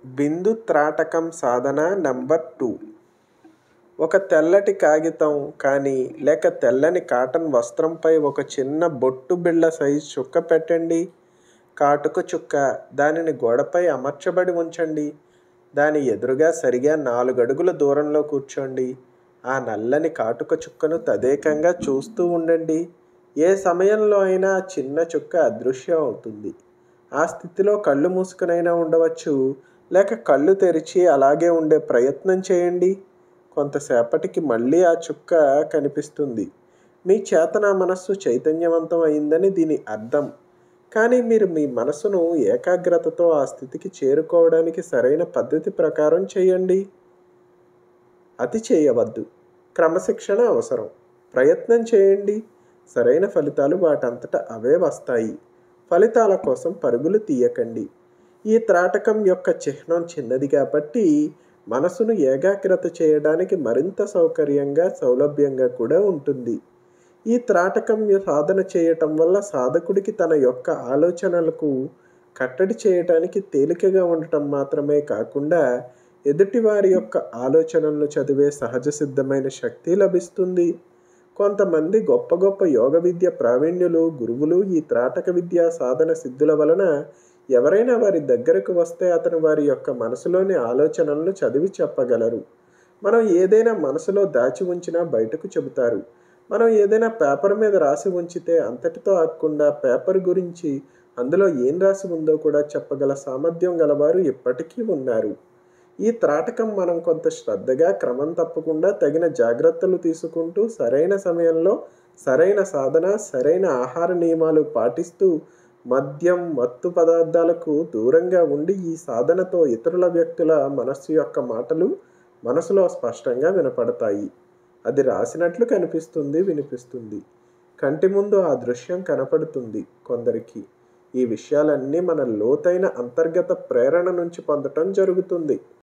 బిందు త్రాటకం సాధన number two ఒక తెల్లటి కాగితం కానీ లేక తెల్లని కాటన్ వస్త్రంపై ఒక చిన్న బొట్టు బిళ్ళ సైజు చుక్క పెట్టండి కాటుక చుక్క దానిని గోడపై అమర్చబడి ఉంచండి దాని ఎదురుగా సరిగా నాలుగు అడుగుల దూరంలో కూర్చోండి ఆ నల్లని కాటుక చుక్కను తదేకంగా చూస్తూ ఉండండి ఏ సమయంలో అయినా ఆ చిన్న చుక్క అదృశ్యం అవుతుంది ఆ స్థితిలో కళ్ళు మూసుకునైనా ఉండవచ్చు లేక కళ్ళు తెరిచి అలాగే ఉండే ప్రయత్నం చేయండి కొంతసేపటికి మళ్ళీ ఆ చుక్క కనిపిస్తుంది మీ చేతన మనస్సు చైతన్యవంతం అయిందని దీని అర్థం కానీ మీరు మీ మనసును ఏకాగ్రతతో ఆ స్థితికి చేరుకోవడానికి సరైన పద్ధతి ప్రకారం చేయండి అతి చేయవద్దు క్రమశిక్షణ అవసరం ప్రయత్నం చేయండి సరైన ఫలితాలు వాటంతట అవే వస్తాయి ఫలితాల కోసం పరుగులు తీయకండి ఈ త్రాటకం యొక్క చిహ్నం చిన్నది కాబట్టి మనసును ఏకాగ్రత చేయడానికి మరింత సౌకర్యంగా సౌలభ్యంగా కూడా ఉంటుంది ఈ త్రాటకం సాధన చేయటం వల్ల సాధకుడికి తన యొక్క ఆలోచనలకు కట్టడి చేయటానికి తేలికగా ఉండటం మాత్రమే కాకుండా ఎదుటివారి యొక్క ఆలోచనలను చదివే సహజ సిద్ధమైన శక్తి లభిస్తుంది కొంతమంది గొప్ప గొప్ప యోగ విద్య ప్రావీణ్యులు గురువులు ఈ త్రాటక విద్యా సాధన సిద్ధుల వలన ఎవరైనా వారి దగ్గరకు వస్తే అతను వారి యొక్క మనసులోని ఆలోచనలను చదివి చెప్పగలరు మనం ఏదైనా మనసులో దాచి ఉంచినా బయటకు చెబుతారు మనం ఏదైనా పేపర్ మీద రాసి ఉంచితే అంతటితో ఆగకుండా పేపర్ గురించి అందులో ఏం రాసి ఉందో కూడా చెప్పగల సామర్థ్యం గలవారు ఇప్పటికీ ఉన్నారు ఈ త్రాటకం మనం కొంత శ్రద్ధగా క్రమం తప్పకుండా తగిన జాగ్రత్తలు తీసుకుంటూ సరైన సమయంలో సరైన సాధన సరైన ఆహార నియమాలు పాటిస్తూ మద్యం మత్తు పదార్థాలకు దూరంగా ఉండి ఈ సాధనతో ఇతరుల వ్యక్తుల మనస్సు యొక్క మాటలు మనసులో స్పష్టంగా వినపడతాయి అది రాసినట్లు కనిపిస్తుంది వినిపిస్తుంది కంటి ముందు ఆ దృశ్యం కనపడుతుంది కొందరికి ఈ విషయాలన్నీ మన లోతైన అంతర్గత ప్రేరణ నుంచి పొందటం జరుగుతుంది